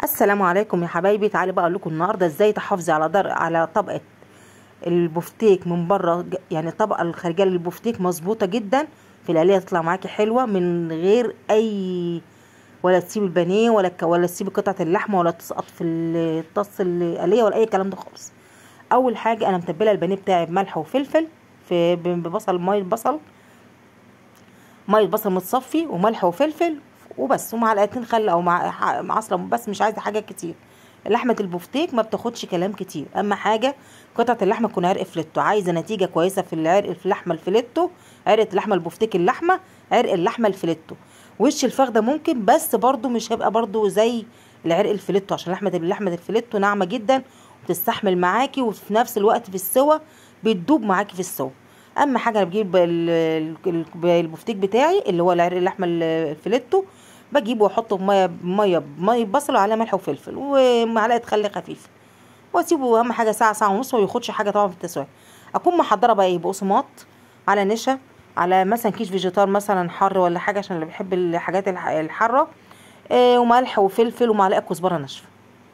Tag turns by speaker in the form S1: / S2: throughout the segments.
S1: السلام عليكم يا حبايبي تعالي بقى اقول لكم النهارده ازاي تحافظي على در... على طبقه البفتيك من بره ج- يعني الطبقه الخارجيه للبفتيك مظبوطه جدا في القليه تطلع معاكي حلوه من غير اي ولا تسيبي البانيه ولا ك... ولا تسيبي قطعه اللحمه ولا تسقط في الطاس القليه ولا اي كلام ده خالص اول حاجه انا متبله البانيه بتاعي بملح وفلفل في ب- ببصل ميه بصل ميه بصل متصفي وملح وفلفل وبس ومعلقتين خل او مع ح- عصره بس مش عايزه حاجه كتير لحمه البفتيك ما بتاخدش كلام كتير اما حاجه قطعه اللحمه تكون عرق فليتو عايزه نتيجه كويسه في العرق في اللحمه الفليتو عرق اللحمه البفتيك اللحمه عرق اللحمه الفليتو وش الفخ ده ممكن بس برضو مش هيبقى برضو زي العرق الفليتو عشان لحمه لحمه الفليتو ناعمه جدا وبتستحمل معاكي وفي نفس الوقت في السوا بتدوب معاكي في السوا اما حاجه انا بجيب ال- ال- البفتيك بتاعي اللي هو العرق اللحمه الفليتو بجيبه واحطه في ميه ميه بميه بصل وعليه ملح وفلفل ومعلقه خل خفيفه واسيبه اهم حاجه ساعه ساعه ونص وما ياخدش حاجه طبعا في التسويه اكون محضره بقى ايه بقسماط على نشا على مثلا كيس فيجيتار مثلا حر ولا حاجه عشان اللي بيحب الحاجات الح- الحاره آه وملح وفلفل ومعلقه كزبره ناشفه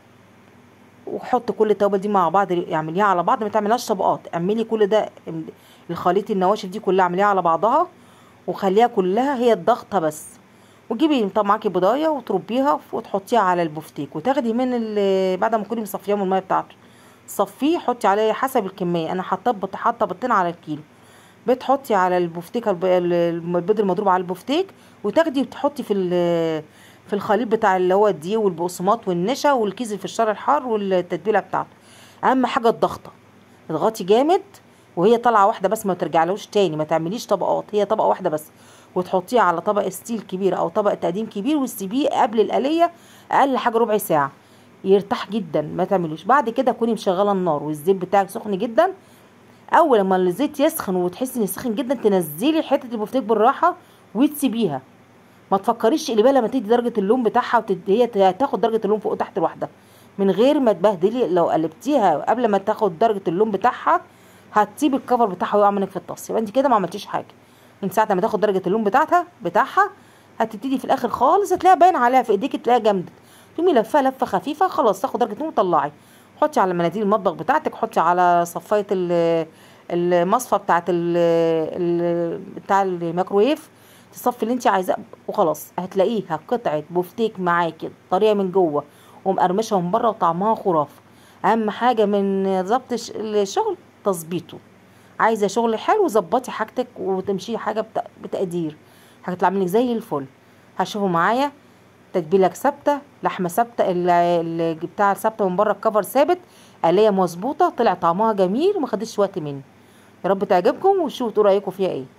S1: وحط كل التوابل دي مع بعض اعمليها على بعض ما تعملهاش طبقات اعملي كل ده الخليط النواشف دي كلها اعمليها على بعضها وخليها كلها هي الضغطه بس وتجيبي طبعا معاكي بضايه وتربيها وتحطيها على البفتيك وتاخدي من ال- بعد ما تكوني مصفياه من الميه بتاعته صفيه حطي عليه حسب الكميه انا حاطه بط- حاطه بيضتين على الكيلو بتحطي على البفتيك الب- ال- البيض المضروب على البفتيك وتاخدي وتحطي في ال- في الخليط بتاع اللي هو الدقيق والبقسماط والنشا والكيس في الشر الحار والتتبيله بتاعته اهم حاجه الضغطه اضغطي جامد وهي طالعه واحده بس ما ترجعلوش تاني ما تعمليش طبقات هي طبقه واحده بس وتحطيها على طبق ستيل كبير او طبق تقديم كبير وتسيبيه قبل القليه اقل حاجه ربع ساعه يرتاح جدا ما تعملوش بعد كده كوني مشغله النار والزيت بتاعك سخن جدا اول ما الزيت يسخن وتحسي ان سخن جدا تنزلي حته البفتيك بالراحه وتسيبيها ما تفكريش تقلبيها لما تدي درجه اللون بتاعها وتد... هي تاخد درجه اللون فوق وتحت لوحدها من غير ما تبهدلي لو قلبتيها قبل ما تاخد درجه اللون بتاعها هتسيب الكفر بتاعها ويقع منك في الطاسه يبقى انت كده ما عملتيش حاجه من ساعه ما تاخد درجه اللون بتاعتها بتاعها هتبتدي في الاخر خالص هتلاقيها باين عليها في ايديك تلاقيها جامده تقومي لفها لفه خفيفه خلاص تاخد درجه اللون وطلعي حطي على مناديل المطبخ بتاعتك حطي على صفايه ال- المصفى بتاعت ال ال بتاع الميكرويف تصفي اللي انت عايزاه وخلاص هتلاقيها قطعه بفتيك معاكي طريه من جوه ومقرمشه من بره وطعمها خرافه اهم حاجه من ظبط الش- الشغل تظبيطه عايزه شغل حلو ظبطي حاجتك وتمشي حاجه بت- بتقدير هتطلع منك زي الفل هشوفوا معايا تتبيلك ثابته لحمه ثابته ال- ال- بتاع ثابته من بره الكفر ثابت قليه مظبوطه طلع طعمها جميل وما خدتش وقت مني يا رب تعجبكم وشوفوا تقولوا رايكم فيها ايه